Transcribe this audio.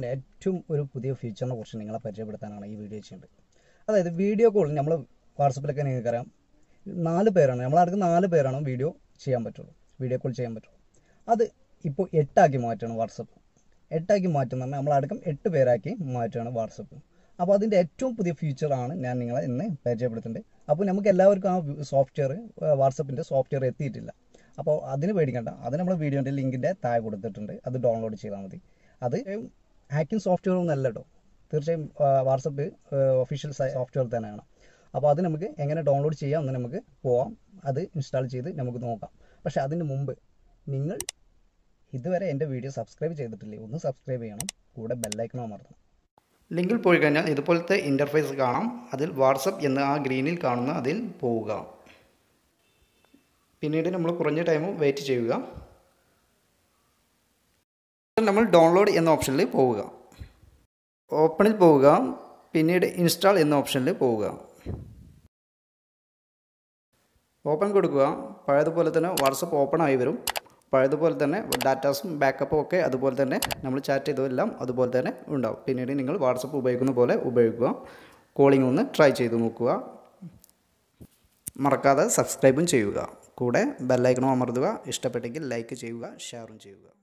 വാട്സപ്പിൻ്റെ ഏറ്റവും ഒരു പുതിയ ഫീച്ചറിനെ കുറിച്ച് നിങ്ങളെ പരിചയപ്പെടുത്താനാണ് ഈ വീഡിയോ ചെയ്യുന്നത് അതായത് വീഡിയോ കോൾ നമ്മൾ വാട്സപ്പിലൊക്കെ നിങ്ങൾക്കറിയാം നാല് പേരാണ് നമ്മളടുക്ക് നാല് പേരാണ് വീഡിയോ ചെയ്യാൻ പറ്റുള്ളൂ വീഡിയോ കോൾ ചെയ്യാൻ പറ്റുള്ളൂ അത് ഇപ്പോൾ എട്ടാക്കി മാറ്റുകയാണ് വാട്സപ്പ് എട്ടാക്കി മാറ്റുന്ന നമ്മളടക്കം എട്ട് പേരാക്കി മാറ്റുകയാണ് വാട്സപ്പ് അപ്പോൾ അതിൻ്റെ ഏറ്റവും പുതിയ ഫീച്ചറാണ് ഞാൻ നിങ്ങളെ ഇന്ന് പരിചയപ്പെടുത്തുന്നത് അപ്പോൾ നമുക്ക് എല്ലാവർക്കും ആ സോഫ്റ്റ്വെയർ വാട്സപ്പിൻ്റെ സോഫ്റ്റ്വെയർ എത്തിയിട്ടില്ല അപ്പോൾ അതിന് പേടിക്കണ്ട അത് നമ്മൾ വീഡിയോൻ്റെ ലിങ്കിൻ്റെ താഴെ കൊടുത്തിട്ടുണ്ട് അത് ഡൗൺലോഡ് ചെയ്താൽ മതി അത് ഹാക്കിംഗ് സോഫ്റ്റ്വെയർ ഒന്നും അല്ല കേട്ടോ തീർച്ചയായും വാട്സപ്പ് ഒഫീഷ്യൽ സോഫ്റ്റ്വെയർ തന്നെയാണ് അപ്പോൾ അത് നമുക്ക് എങ്ങനെ ഡൗൺലോഡ് ചെയ്യാം എന്ന് നമുക്ക് പോവാം അത് ഇൻസ്റ്റാൾ ചെയ്ത് നമുക്ക് നോക്കാം പക്ഷേ അതിന് മുമ്പ് നിങ്ങൾ ഇതുവരെ എൻ്റെ വീഡിയോ സബ്സ്ക്രൈബ് ചെയ്തിട്ടില്ലേ ഒന്ന് സബ്സ്ക്രൈബ് ചെയ്യണം കൂടെ ബെല്ലൈക്കണം അമർത്തണം ലിങ്കിൽ പോയി കഴിഞ്ഞാൽ ഇതുപോലത്തെ ഇൻ്റർഫേസ് കാണാം അതിൽ വാട്സപ്പ് എന്ന ആ ഗ്രീനിൽ കാണുന്ന അതിൽ പോവുക പിന്നീട് നമ്മൾ കുറഞ്ഞ ടൈം വെയിറ്റ് ചെയ്യുക നമ്മൾ ഡൗൺലോഡ് എന്ന ഓപ്ഷനിൽ പോവുക ഓപ്പണിൽ പോവുക പിന്നീട് ഇൻസ്റ്റാൾ എന്ന ഓപ്ഷനിൽ പോവുക ഓപ്പൺ കൊടുക്കുക പഴയതുപോലെ തന്നെ വാട്സപ്പ് ഓപ്പൺ ആയി വരും പഴയതുപോലെ തന്നെ ഡാറ്റാസും ബാക്കപ്പും ഒക്കെ അതുപോലെ തന്നെ നമ്മൾ ചാറ്റ് ചെയ്തതെല്ലാം അതുപോലെ തന്നെ ഉണ്ടാവും പിന്നീട് നിങ്ങൾ വാട്സപ്പ് ഉപയോഗിക്കുന്ന പോലെ ഉപയോഗിക്കുക കോളിംഗ് ഒന്ന് ട്രൈ ചെയ്ത് നോക്കുക മറക്കാതെ സബ്സ്ക്രൈബും ചെയ്യുക കൂടെ ബെല്ലൈക്കണും അമർത്തുക ഇഷ്ടപ്പെട്ടെങ്കിൽ ലൈക്ക് ചെയ്യുക ഷെയറും ചെയ്യുക